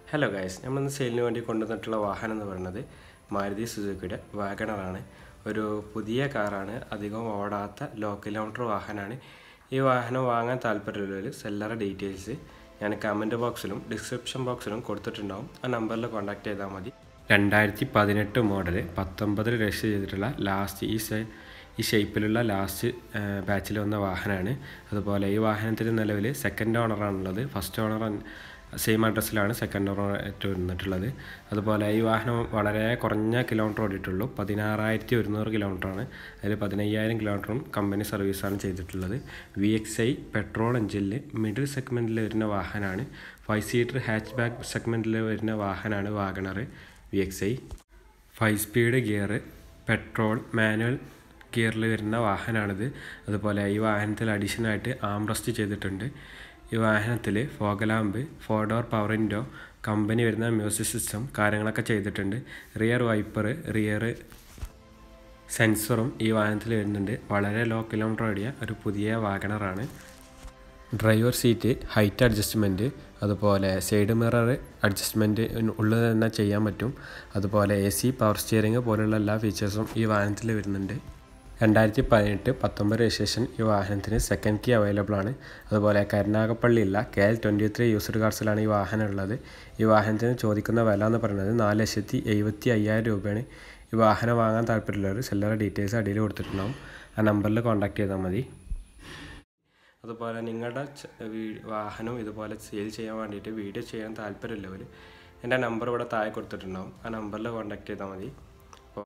hello guys നമ്മളിന്ന് സെയിലിന് വേണ്ടി കൊണ്ടുവന്നിട്ടുള്ള വാഹനം എന്ന് പറയുന്നത് മാരുതി സുസുക്കിയുടെ വാഗണറാണ് ഒരു പുതിയ കാറാണ് അധികം ഓടാത്ത ലോ കിലോമീറ്റർ വാഹനമാണ് ഈ വാഹനം വാങ്ങാൻ താല്പര്യമുള്ളവർ സെല്ലറുടെ ഡീറ്റെയിൽസ് ഞാൻ കമൻറ്റ് ബോക്സിലും ഡിസ്ക്രിപ്ഷൻ ബോക്സിലും കൊടുത്തിട്ടുണ്ടാവും ആ നമ്പറിൽ കോൺടാക്ട് ചെയ്താൽ മതി രണ്ടായിരത്തി പതിനെട്ട് മോഡൽ പത്തൊമ്പതിൽ രജിസ്റ്റർ ചെയ്തിട്ടുള്ള ലാസ്റ്റ് ഈ സെ ഈ ഷേപ്പിലുള്ള ലാസ്റ്റ് ബാച്ചിൽ വന്ന വാഹനമാണ് അതുപോലെ ഈ വാഹനത്തിന് നിലവിൽ സെക്കൻഡ് ഓണറാണുള്ളത് ഫസ്റ്റ് ഓണർ സെയിം അഡ്രസ്സിലാണ് സെക്കൻഡ് ഓണർ ആയിട്ട് വന്നിട്ടുള്ളത് അതുപോലെ ഈ വാഹനം വളരെ കുറഞ്ഞ കിലോമീറ്റർ ഓടിയിട്ടുള്ളൂ പതിനാറായിരത്തി ഒരുന്നൂറ് കിലോമീറ്ററാണ് അതിൽ പതിനയ്യായിരം കിലോമീറ്ററും കമ്പനി സർവീസാണ് ചെയ്തിട്ടുള്ളത് വി എക്സ് ഐ പെട്രോൾ എഞ്ചിനിൽ മിഡിൽ സെഗ്മെൻറ്റിൽ വരുന്ന വാഹനമാണ് ഫൈവ് സീറ്റർ ഹാച്ച് ബാക്ക് സെഗ്മെൻറ്റിൽ വരുന്ന വാഹനമാണ് WagonR V X I five speed gear petrol manual ഗിയറിൽ വരുന്ന വാഹനമാണിത് അതുപോലെ ഈ വാഹനത്തിൽ അഡീഷനായിട്ട് ആംറസ്റ്റ് ചെയ്തിട്ടുണ്ട് ഈ വാഹനത്തിൽ foglamp four door power window company വരുന്ന മ്യൂസിക് സിസ്റ്റം കാര്യങ്ങളൊക്കെ ചെയ്തിട്ടുണ്ട് റിയർ വൈപ്പർ റിയർ സെൻസറും ഈ വാഹനത്തിൽ വരുന്നുണ്ട് വളരെ ലോ കിലോമീറ്റർ ഓടിയ ഒരു പുതിയ വാഗണറാണ് ഡ്രൈവർ സീറ്റ് ഹൈറ്റ് അഡ്ജസ്റ്റ്മെൻറ്റ് അതുപോലെ സൈഡ് മിറർ അഡ്ജസ്റ്റ്മെൻറ്റ് ഉള്ളിൽ തന്നെ ചെയ്യാൻ പറ്റും അതുപോലെ എ സി പവർ സ്റ്റിയറിംഗ് പോലുള്ള എല്ലാ ഫീച്ചേഴ്സും ഈ വാഹനത്തിൽ വരുന്നുണ്ട് രണ്ടായിരത്തി പതിനെട്ട് പത്തൊമ്പത് രജിസ്ട്രേഷൻ ഈ വാഹനത്തിന് സെക്കൻഡ് കീ അവൈലബിൾ ആണ് അതുപോലെ കരുനാഗപ്പള്ളിയില്ല K L twenty three used കാർസിലാണ് ഈ വാഹനം ഉള്ളത് ഈ വാഹനത്തിന് ചോദിക്കുന്ന വില എന്ന് പറയുന്നത് നാല് ലക്ഷത്തി എഴുപത്തി അയ്യായിരം രൂപയാണ് ഈ വാഹനം വാങ്ങാൻ താല്പര്യമുള്ളവർ സെല്ലറുടെ ഡീറ്റെയിൽസ് അടിയിൽ കൊടുത്തിട്ടുണ്ടാവും ആ നമ്പറിൽ കോൺടാക്ട് ചെയ്താൽ മതി അതുപോലെ നിങ്ങളുടെ വാഹനം ഇതുപോലെ സെയിൽ ചെയ്യാൻ വേണ്ടിയിട്ട് വീഡിയോ ചെയ്യാൻ താല്പര്യമുള്ളവർ എൻ്റെ നമ്പർ ഇവിടെ താഴെ കൊടുത്തിട്ടുണ്ടാവും ആ നമ്പറിൽ കോൺടാക്ട് ചെയ്താൽ മതി